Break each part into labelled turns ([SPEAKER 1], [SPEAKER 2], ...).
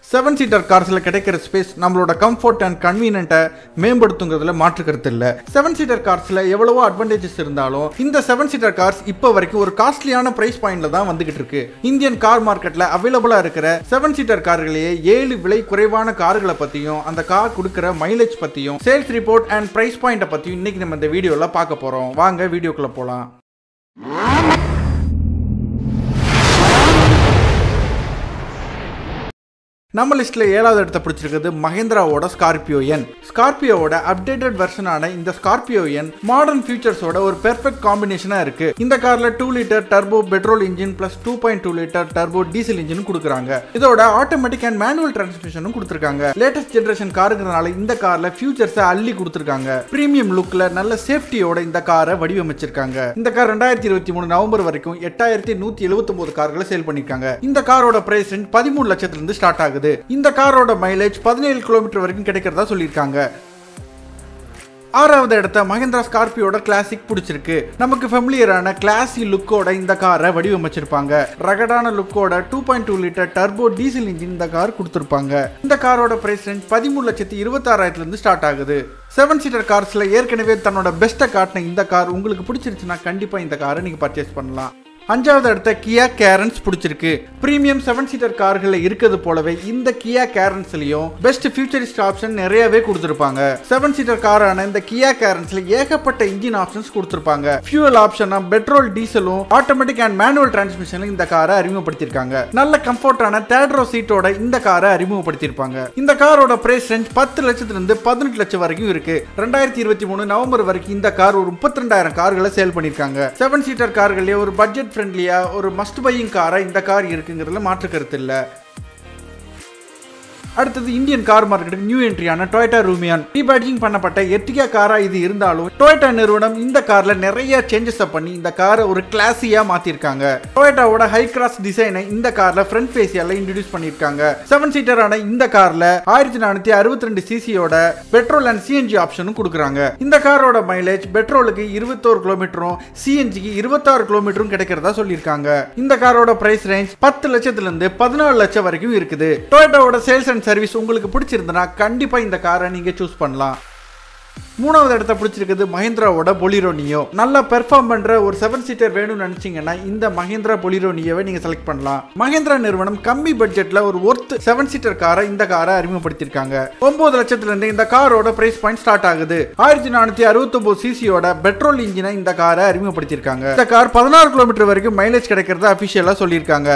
[SPEAKER 1] seven seater கார்ஸில் கிடைக்கிற space நம்மளோட comfort and கன்வீனியன்ட்டை மேம்படுத்துங்கிறதுல மாற்று கருத்து இல்லை செவன் சீட்டர் கார்ஸில் எவ்வளவோ அட்வான்டேஜஸ் இருந்தாலும் இந்த செவன் சீட்டர் கார்ஸ் இப்போ வரைக்கும் ஒரு காஸ்ட்லியான பிரைஸ் பாயிண்ட்ல தான் வந்துகிட்டு இருக்கு இந்தியன் கார் மார்க்கெட்டில் அவைலபிளாக இருக்கிற செவன் சீட்டர் கார்களையே ஏழு விலை குறைவான கார்களை பற்றியும் அந்த கார் கொடுக்குற மைலேஜ் பற்றியும் சேல்ஸ் ரிப்போர்ட் அண்ட் பிரைஸ் பாயிண்ட்டை பற்றியும் இன்னைக்கு நம்ம இந்த வீடியோவில் பார்க்க போகிறோம் வாங்க வீடியோக்குள்ளே போகலாம் நம்ம லிஸ்ட்ல ஏழாவது இடத்த பிடிச்சிருக்கிறது மஹேந்திராவோட ஸ்கார்பியோ என் ஸ்கார்பியோவோட அப்டேட்டட் வெர்ஷனான இந்த ஸ்கார்பியோ என் மாடர்ன் ஃபீச்சர்ஸோட ஒரு பெர்ஃபெக்ட் காம்பினேஷனா இருக்கு இந்த கார்ல two litre turbo petrol engine plus two point two litre turbo diesel engine கொடுக்குறாங்க இதோட ஆட்டோமேட்டிக் அண்ட் மேனுவல் டிரான்ஸ்மிஷனும் கொடுத்துருக்காங்க லேட்டஸ்ட் ஜென்ரேஷன் காருங்கிறதுனால இந்த கார்ல ஃபியூச்சர்ஸை அள்ளி கொடுத்துருக்காங்க பிரீமியம் லுக்ல நல்ல சேஃப்டியோட இந்த காரை வடிவமைச்சிருக்காங்க இந்த கார் ரெண்டாயிரத்தி இருபத்தி மூணு நவம்பர் வரைக்கும் எட்டாயிரத்தி நூத்தி எழுபத்தி ஒன்பது கார்களை சேல் பண்ணிருக்காங்க இந்த காரோட பிரைஸ் ரேஞ்ச் பதிமூணு லட்சத்துல இருந்து ஸ்டார்ட் ஆகுது இந்த காரோட மைலேஜ் பதினேழு கிலோமீட்டர் வரைக்கும் கிடைக்கிறதா சொல்லியிருக்காங்க ஆறாவது இடத்த மஹேந்திரா ஸ்கார்பியோட கிளாசிக் பிடிச்சிருக்கு நமக்கு ஃபெமிலியரான கிளாசி லுக்கோட இந்த காரை வடிவமைச்சிருப்பாங்க ரகடான லுக்கோட two point two litre turbo diesel engine இந்த கார் கொடுத்துருப்பாங்க இந்த காரோட பிரைஸ் ரேஞ்ச் பதிமூணு லட்சத்தி இருபத்தாறாயிரத்துல இருந்து ஸ்டார்ட் ஆகுது செவன் சீட்டர் கார்ஸ்ல ஏற்கனவே தன்னோட பெஸ்ட்டை காட்டின இந்த கார் உங்களுக்கு பிடிச்சிருச்சுன்னா கண்டிப்பா இந்த காரை நீங்க பர்ச்சேஸ் பண்ணலாம் அஞ்சாவது இடத்த கியா கேரன்ஸ் பிடிச்சிருக்கு பிரீமியம் செவன் சீட்டர் கார்களில் இருக்கிறது போலவே இந்த கியா கேரன்ஸ்லயும் பெஸ்ட் ஃபியூச்சரிஸ்ட் ஆப்ஷன் நிறையவே கொடுத்துருப்பாங்க செவன் சீட்டர் காரான இந்த கியா கேரன்ஸ்ல ஏகப்பட்ட இன்ஜின் ஆப்ஷன்ஸ் கொடுத்துருப்பாங்க ஃபியூவல் ஆப்ஷனா பெட்ரோல் டீசலும் ஆட்டோமேட்டிக் அண்ட் மேனுவல் டிரான்ஸ்மிஷனும் இந்த காரை அறிமுகப்படுத்தியிருக்காங்க நல்ல கம்ஃபர்டான தேர்ட் ரோ சீட்டோட இந்த காரை அறிமுகப்படுத்தியிருப்பாங்க இந்த காரோட பிரைஸ் ரேஞ்ச் பத்து லட்சத்துல இருந்து பதினெட்டு லட்சம் வரைக்கும் இருக்கு ரெண்டாயிரத்தி இருபத்தி மூணு நவம்பர் வரைக்கும் இந்த கார் ஒரு முப்பத்தி ரெண்டாயிரம் கார்களை சேல் பண்ணியிருக்காங்க செவன் சீட்டர் கார்களே ஒரு பட்ஜெட் ஃப்ரெண்ட்லியா ஒரு மஸ்ட் பையிங் காரா இந்த கார் இருக்குங்கிறதுல மாற்று கருத்து இல்லை அடுத்தது இந்தியன் கார் மார்க்கெட்டுக்கு நியூ என்ட்ரியான டொயட்டா ரூமியான் ரீபேட்ஜிங் பண்ணப்பட்ட எர்டிகா காரா இது இருந்தாலும் டொயட்டா நிறுவனம் இந்த கார்ல நிறைய சேஞ்சஸ் பண்ணி இந்த காரை ஒரு கிளாஸியா மாத்திருக்காங்க டொயட்டாவோட ஹை கிராஸ் டிசைனை இந்த கார்ல ஃப்ரண்ட் ஃபேசியால இன்ட்ரடியூஸ் பண்ணிருக்காங்க செவன் சீட்டரான இந்த கார்ல ஆயிரத்தி நானூத்தி அறுபத்தி ரெண்டு சிசியோட பெட்ரோல் அண்ட் சிஎன்ஜி ஆப்ஷனும் கொடுக்குறாங்க இந்த காரோட மைலேஜ் பெட்ரோலுக்கு இருபத்தோரு கிலோமீட்டரும் சிஎன்ஜிக்கு இருபத்தாறு கிலோமீட்டரும் கிடைக்கிறதா சொல்லியிருக்காங்க இந்த காரோட பிரைஸ் ரேஞ்ச் பத்து லட்சத்துல இருந்து பதினாலு லட்சம் வரைக்கும் இருக்குது டொயட்டாவோட சேல்ஸ் அண்ட் சர்வீஸ் உங்களுக்கு பிடிச்சிருந்தனா கண்டிப்பா இந்த காரை நீங்க சூஸ் பண்ணலாம் மூணாவது இடத்த பிடிச்சிருக்குது மஹிந்திராவோட பொலிரோ நியோ நல்லா பெர்ஃபார்ம் பண்ற ஒரு செவன் சீட்டர் வேணும்னு நினைச்சீங்கன்னா இந்த மஹிந்திரா பொலிரோ நியோவை நீங்க செலக்ட் பண்ணலாம் மஹிந்திரா நிறுவனம் கம்மி பட்ஜெட்ல ஒரு ஒர்த் செவன் சீட்டர் காரை இந்த காரை அறிமுகப்படுத்தியிருக்காங்க ஒன்பது லட்சத்துல இருந்து இந்த காரோட பிரைஸ் பாயிண்ட் ஸ்டார்ட் ஆகுது ஆயிரத்தி நானூத்தி அறுபத்தி ஒன்பது சிசியோட பெட்ரோல் இன்ஜினை இந்த காரை அறிமுகப்படுத்தியிருக்காங்க இந்த கார் பதினாறு கிலோமீட்டர் வரைக்கும் மைலேஜ் கிடைக்கிறதா அபிஷியலா சொல்லியிருக்காங்க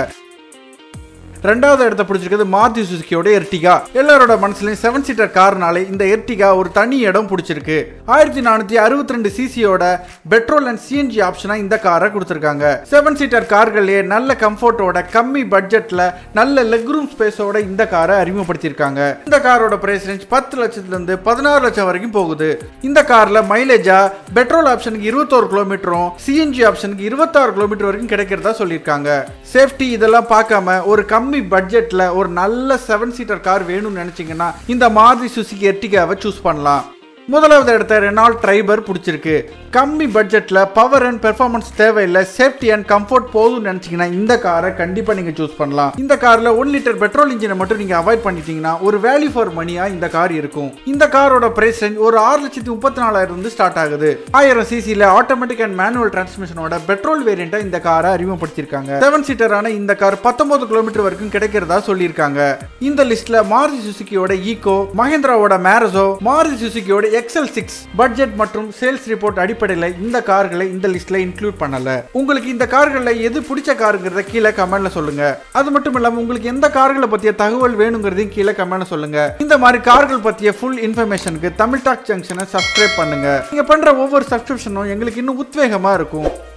[SPEAKER 1] ரெண்டாவது இடத்த பிடிச்சிருக்கிறது மாருதி சுசுக்கியோட எர்டிகா எல்லாரோட மனசுலயும் செவன் சீட்டர் கார்னாலே இந்த எர்டிகா ஒரு தனி இடம் பிடிச்சிருக்கு ஆயிரத்தி நானூத்தி அறுபத்தி ரெண்டு சிசியோட பெட்ரோல் அண்ட் சிஎன்ஜி ஆப்ஷனா இந்த காரை கொடுத்துருக்காங்க செவன் சீட்டர் கார்கள்லயே நல்ல கம்ஃபர்ட்டோட கம்மி பட்ஜெட்ல நல்ல லெக் ரூம் ஸ்பேஸோட இந்த காரை அறிமுகப்படுத்தியிருக்காங்க இந்த காரோட பிரைஸ் ரேஞ்ச் பத்து லட்சத்துல இருந்து பதினாறு லட்சம் வரைக்கும் போகுது இந்த கார்ல மைலேஜா பெட்ரோல் ஆப்ஷனுக்கு இருபத்தோரு கிலோமீட்டரும் சிஎன்ஜி ஆப்ஷனுக்கு இருபத்தாறு கிலோமீட்டர் வரைக்கும் கிடைக்கிறதா சொல்லியிருக்காங்க சேஃப்டி இதெல்லாம் பார்க்காம ஒரு கம்மி பட்ஜெட்ல ஒரு நல்ல செவன் சீட்டர் கார் வேணும்னு நினைச்சீங்கன்னா இந்த மாருதி சுசுகி எர்டிகாவை சூஸ் பண்ணலாம் முதலாவது இடத்த ரெனால் ட்ரைபர் பிடிச்சிருக்கு கம்மி பட்ஜெட்டில் பவர் அண்ட் பெர்ஃபார்மன்ஸ் தேவையில்லை சேஃப்டி அண்ட் கம்ஃபர்ட் போதும்னு நினச்சிங்கன்னா இந்த காரை கண்டிப்பாக நீங்கள் சூஸ் பண்ணலாம் இந்த காரில் ஒன் லிட்டர் பெட்ரோல் இன்ஜினை மட்டும் நீங்கள் அவாய்ட் பண்ணிட்டீங்கன்னா ஒரு வேல்யூ ஃபார் மணியாக இந்த கார் இருக்கும் இந்த காரோட பிரைஸ் ரேஞ்ச் ஒரு ஆறு லட்சத்தி முப்பத்தி நாலாயிரம் இருந்து ஸ்டார்ட் ஆகுது ஆயிரம் சிசியில் ஆட்டோமேட்டிக் அண்ட் மேனுவல் டிரான்ஸ்மிஷனோட பெட்ரோல் வேரியண்ட்டை இந்த காரை அறிமுகப்படுத்தியிருக்காங்க செவன் சீட்டரான இந்த கார் பத்தொன்பது கிலோமீட்டர் வரைக்கும் கிடைக்கிறதா சொல்லியிருக்காங்க இந்த லிஸ்ட்ல மாருதி சுசுக்கியோட ஈகோ மஹேந்திராவோட மேரசோ மாருதி சுசுக்கியோட எக்ஸல் சிக்ஸ் பட்ஜெட் மற்றும் சேல்ஸ் ரிப்போர்ட் அடிப்படையில் இந்த கார்களை இந்த லிஸ்ட்ல இன்க்ளூட் பண்ணல உங்களுக்கு இந்த கார்களில் எது பிடிச்ச காருங்கிறத கீழே கமெண்ட்ல சொல்லுங்க அது மட்டும் இல்லாம உங்களுக்கு எந்த கார்களை பத்திய தகவல் வேணுங்கிறதையும் கீழே கமெண்ட்ல சொல்லுங்க இந்த மாதிரி கார்கள் பத்திய ஃபுல் இன்ஃபர்மேஷனுக்கு தமிழ் டாக் ஜங்ஷனை சப்ஸ்கிரைப் பண்ணுங்க நீங்க பண்ற ஒவ்வொரு சப்ஸ்கிரிப்ஷனும் எங்களுக்கு இன்னும் உத்வேகமா இருக்கும்